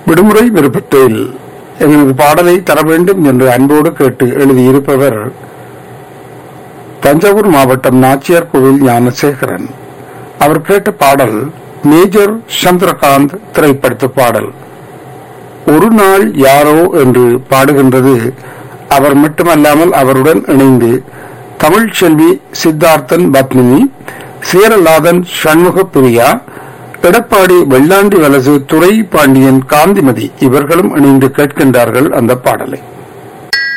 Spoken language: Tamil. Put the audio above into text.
விடுமுறை விருப்பத்தில் எங்களது பாடலை தர வேண்டும் என்று அன்போடு கேட்டு எழுதியிருப்பவர் தஞ்சாவூர் மாவட்டம் நாச்சியார் கோவில் ஞானசேகரன் அவர் கேட்ட பாடல் மேஜர் சந்திரகாந்த் திரைப்படத்து பாடல் ஒரு நாள் யாரோ என்று பாடுகின்றது அவர் மட்டுமல்லாமல் அவருடன் இணைந்து தமிழ் செல்வி சித்தார்த்தன் பத்மினி சேரலாதன் சண்முக பிரியா எடப்பாடி வெள்ளாண்டி வலசு துறை பாண்டியன் காந்திமதி இவர்களும் இணைந்து கேட்கின்றார்கள் அந்த பாடலை